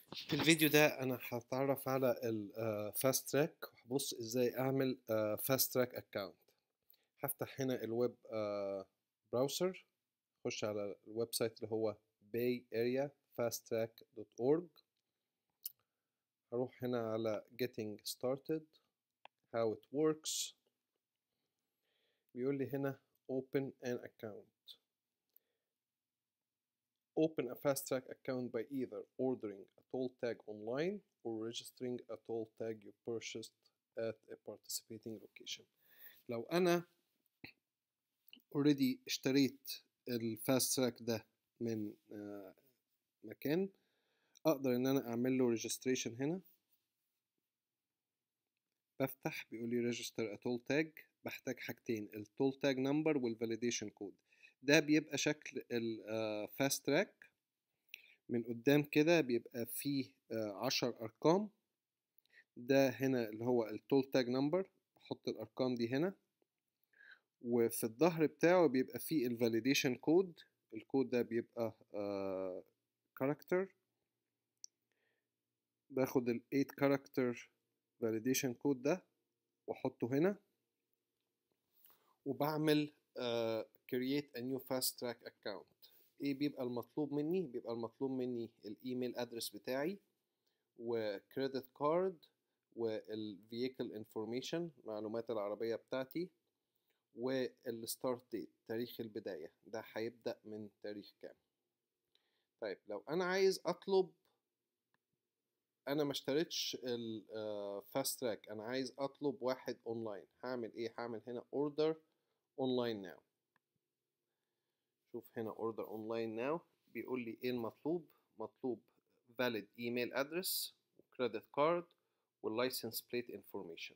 في الفيديو ده انا هتعرف على الفاست تراك وهبص ازاي اعمل فاست تراك اكونت هفتح هنا الويب براوسر اخش على الويب سايت اللي هو bayarea.fasttrack.org هروح هنا على getting started how it works بيقول لي هنا open an account Open a fast track account by either ordering a toll tag online or registering a toll tag you purchased at a participating location. لو أنا already اشتريت الفاست تراك ده من مكان أقدر إن أنا أعمل له registration هنا بفتح بيقول لي register a toll tag بحتاج حاجتين التول تاج نمبر والفاليديشن كود ده بيبقى شكل الفاست تراك من قدام كده بيبقى فيه عشر أرقام ده هنا اللي هو التول تاج نمبر بحط الأرقام دي هنا وفي الظهر بتاعه بيبقى فيه الفاليديشن كود الكود ده بيبقى كاركتر باخد ال 8 كاركتر فاليديشن كود ده واحطه هنا وبعمل uh, create a new fast track account ايه بيبقى المطلوب مني بيبقى المطلوب مني الايميل ادرس بتاعي وكريدت كارد والفييكل انفورميشن معلومات العربيه بتاعتي والستارت ديت تاريخ البدايه ده هيبدا من تاريخ كام طيب لو انا عايز اطلب انا ما اشتريتش الفاست تراك انا عايز اطلب واحد اونلاين هعمل ايه هعمل هنا اوردر اونلاين ناو شوف هنا اوردر اونلاين ناو بيقول لي ايه المطلوب مطلوب valid email address وكريدت كارد واللايسنس بليت انفورميشن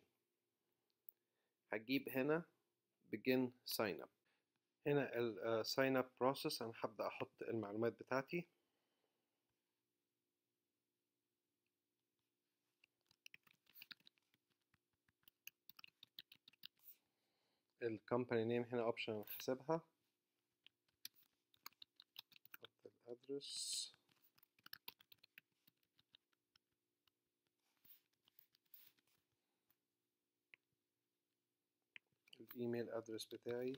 هجيب هنا begin sign up هنا ال sign up process انا هبدأ احط المعلومات بتاعتي الكومباني نيم هنا اوبشن هحسبها احط الادرس الايميل ادرس بتاعي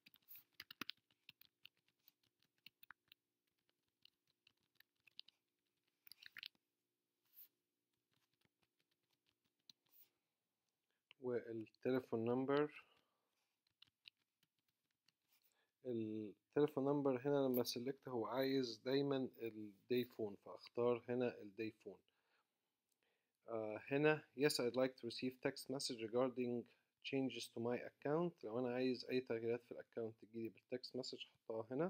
والتليفون نمبر التليفون نمبر هنا لما سلكت هو عايز دايما الدي فون فاختار هنا الدي فون uh, هنا yes I'd like to receive text message regarding changes to my account لو انا عايز اي تغييرات في الاكونت تجيلي بالتكست مسج احطها هنا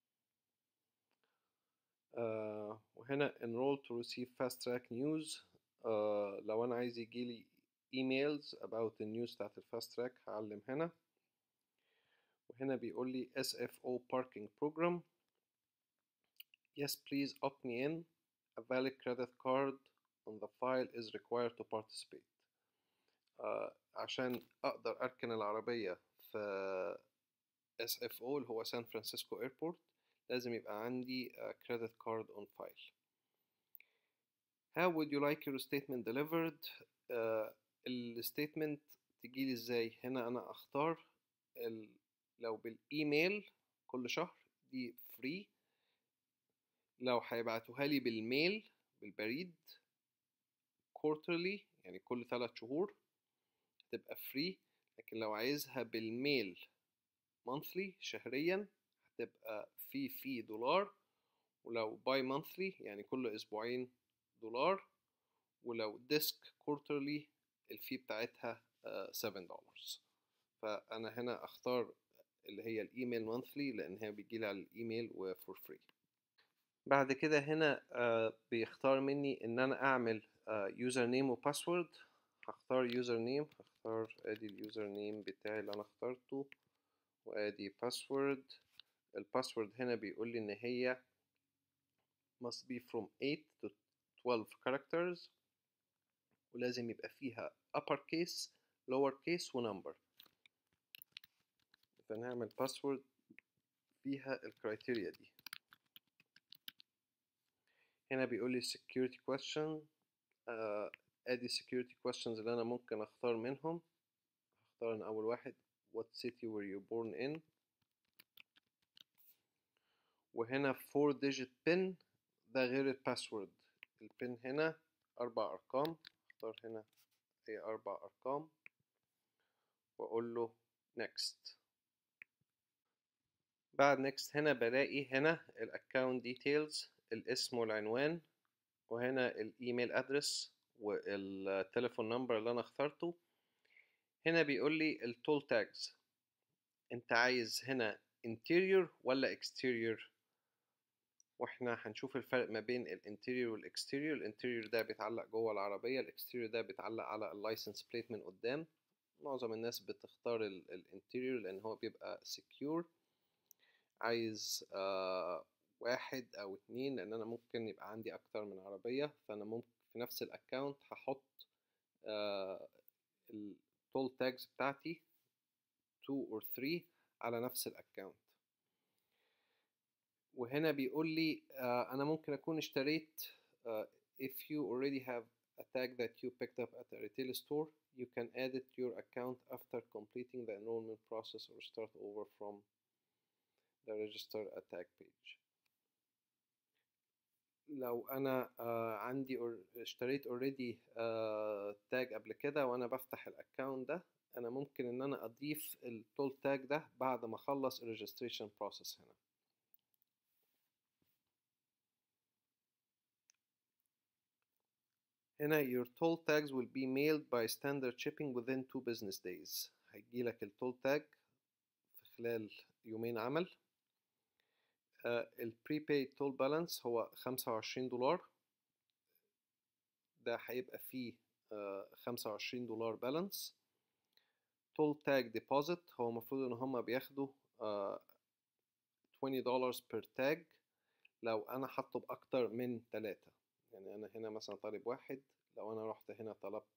uh, وهنا enroll to receive fast track news uh, لو انا عايز يجيلي emails about the news بتاعت الفاست تراك هعلم هنا وهنا بيقول لي SFO parking program yes please opt me in a valid credit card on the file is required to participate uh, عشان أقدر أركن العربية في SFO اللي هو سان فرانسيسكو ايربورت لازم يبقى عندي uh, credit card on file how would you like your statement delivered uh, الستيتمنت تجيلي ازاي هنا انا اختار ال... لو بالايميل كل شهر دي فري لو هيبعتوها لي بالميل بالبريد quarterly يعني كل ثلاث شهور هتبقى فري لكن لو عايزها بالميل monthly شهريا هتبقى في في دولار ولو باي monthly يعني كل اسبوعين دولار ولو ديسك quarterly الفي بتاعتها 7 دولار فانا هنا اختار اللي هي الايميل مانثلي لان هي بيجيلي على الايميل وفور فري بعد كده هنا بيختار مني ان انا اعمل يوزر نيم وباسورد هختار يوزر نيم هختار ادي اليوزر نيم بتاعي اللي انا اخترته وادي باسورد الباسورد هنا بيقول لي ان هي must be from 8 to 12 characters ولازم يبقى فيها upper case lower case ونمبر فنعمل باسورد فيها الكرايتيريا دي هنا بيقول لي security question آه، ادي security questions اللي انا ممكن اختار منهم اختار انا اول واحد what city were you born in وهنا 4 digit pin ده غير الباسورد البن هنا اربع ارقام اختار هنا هي اربع ارقام واقول له next بعد next هنا بلاقي هنا الاكونت ديتيلز الاسم والعنوان وهنا الايميل ادرس والتليفون نمبر اللي انا اخترته هنا بيقول لي التول تاجز انت عايز هنا interior ولا exterior واحنا هنشوف الفرق ما بين الانتيريور والاكستيريور الانتيريور ده بيتعلق جوه العربيه الاكستيريور ده بيتعلق على اللايسنس بليت من قدام معظم الناس بتختار الانتيريور لان هو بيبقى سكيور عايز آه واحد او اتنين لان انا ممكن يبقى عندي اكتر من عربيه فانا ممكن في نفس الاكونت هحط آه التول تاجز بتاعتي 2 or 3 على نفس الاكونت وهنا بيقول لي uh, أنا ممكن أكون اشتريت uh, if you already have a tag that you picked up at a retail store you can add it to your account after completing the enrollment process or start over from the register a tag page لو أنا uh, عندي or اشتريت already tag قبل كده وأنا بفتح الأكاونت ده أنا ممكن إن أنا أضيف التول تاج ده بعد ما أخلص الريجستريشن process هنا هنا your toll tags will be mailed by standard shipping within two business days هيجيلك التول تاج في خلال يومين عمل البريبايد تول بالانس هو خمسة وعشرين دولار ده هيبقى فيه خمسة وعشرين دولار بالانس تول تاج ديبوزيت هو المفروض ان هما بياخدوا twenty dollars per tag لو انا حاطه باكتر من تلاتة يعني انا هنا مثلا طالب واحد لو انا رحت هنا طلبت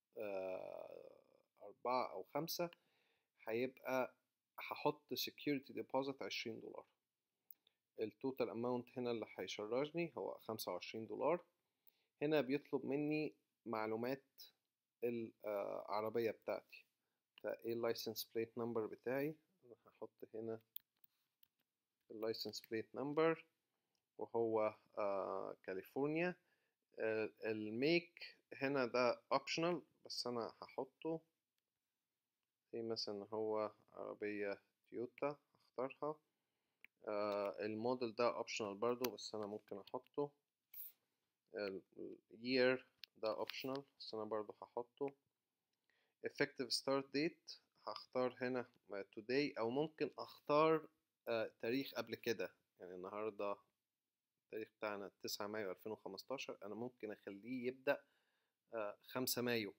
اربعة او خمسة هيبقى هحط security deposit عشرين دولار التوتال اماونت هنا اللي هيشرجني هو خمسة وعشرين دولار هنا بيطلب مني معلومات العربية بتاعتي فايه اللايسنس بليت نمبر بتاعي هحط هنا اللايسنس بليت نمبر وهو آه كاليفورنيا آه الميك هنا ده اوبشنال بس انا هحطه زي مثلا هو عربية تويوتا هختارها آه الموديل ده اوبشنال برضو بس انا ممكن احطه الير ده اوبشنال بس انا برضو هحطه effective start date هختار هنا today او ممكن اختار تاريخ قبل كده يعني النهارده التاريخ بتاعنا تسعة مايو ألفين وخمستاشر أنا ممكن أخليه يبدأ خمسة مايو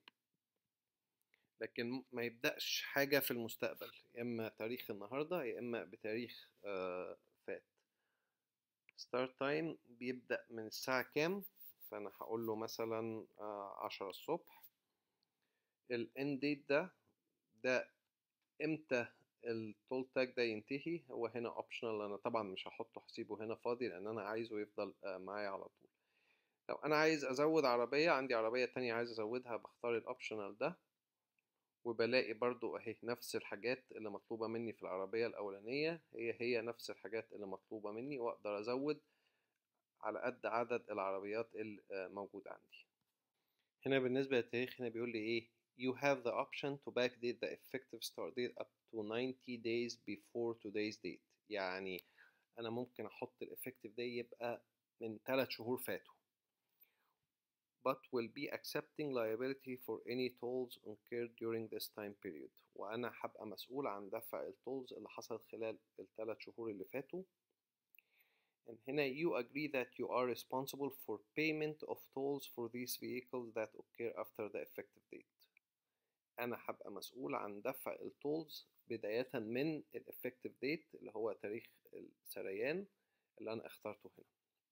لكن ما يبدأش حاجة في المستقبل يا إما تاريخ النهاردة يا إما بتاريخ فات ستارت تايم بيبدأ من الساعة كام فأنا هقول له مثلا عشرة الصبح الاند ديت ده ده امتى التول تاج ده ينتهي هو هنا اوبشنال انا طبعا مش هحطه هسيبه هنا فاضي لان انا عايزه يفضل معايا على طول لو انا عايز ازود عربية عندي عربية تانية عايز ازودها بختار الاوبشنال ده وبلاقي برضو اهي نفس الحاجات اللي مطلوبة مني في العربية الاولانية هي هي نفس الحاجات اللي مطلوبة مني واقدر ازود على قد عدد العربيات الموجودة عندي هنا بالنسبة للتاريخ هنا بيقول لي ايه you have the option to backdate the effective start date up to 90 days before today's date يعني أنا ممكن أحط الeffective day يبقى من 3 شهور فاتوا but will be accepting liability for any tolls incurred during this time period وأنا هبقى مسؤول عن دفع التولز اللي حصل خلال الثلاث شهور اللي فاتوا and هنا you agree that you are responsible for payment of tolls for these vehicles that occur after the effective date انا هبقى مسؤول عن دفع التولز بداية من الافكتيف ديت اللي هو تاريخ السريان اللي انا اخترته هنا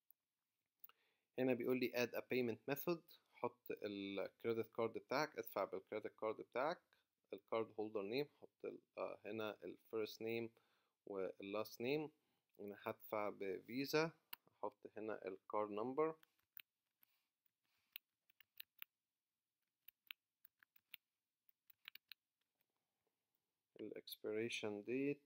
هنا بيقول لي add a payment method حط الكريدت كارد بتاعك ادفع بالكريدت كارد بتاعك الكارد هولدر نيم حط هنا الفيرست نيم واللاست نيم انا هدفع بفيزا احط هنا الكارد نمبر الاكسبيريشن ديت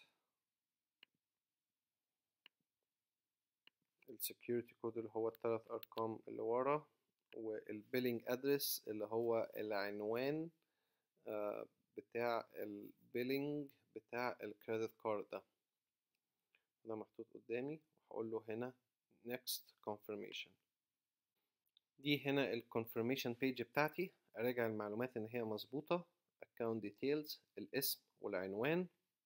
السكيورتي كود اللي هو الثلاث ارقام اللي ورا والبيلينج ادرس اللي هو العنوان آه، بتاع البيلينج بتاع الكريدت كارد ده ده محطوط قدامي وهقول له هنا next confirmation دي هنا ال confirmation page بتاعتي اراجع المعلومات ان هي مظبوطة account details الاسم والعنوان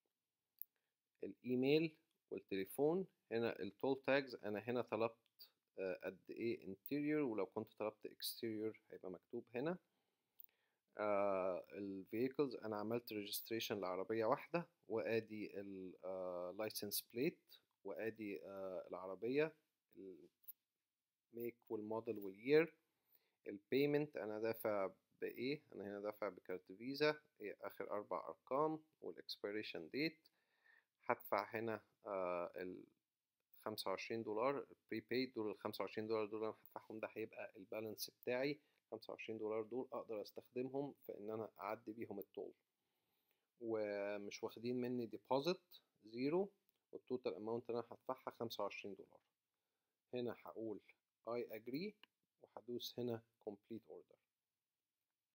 الايميل والتليفون هنا التول تاجز انا هنا طلبت آه، قد ايه interior ولو كنت طلبت exterior هيبقى مكتوب هنا ال vehicles انا عملت registration لعربية واحدة وادي ال آه، license plate وادي آه، العربية الميك والموديل والير البيمنت انا دافع بايه انا هنا دافع بكارت فيزا هي اخر اربع ارقام والاكسبيريشن ديت هدفع هنا آه ال 25 دولار بريبايد دول ال 25 دولار دول انا هدفعهم ده هيبقى البالانس بتاعي 25 دولار دول اقدر استخدمهم في ان انا اعدي بيهم التول ومش واخدين مني ديبوزيت زيرو والتوتال اماونت اللي انا هدفعها 25 دولار هنا هقول I agree وهدوس هنا complete order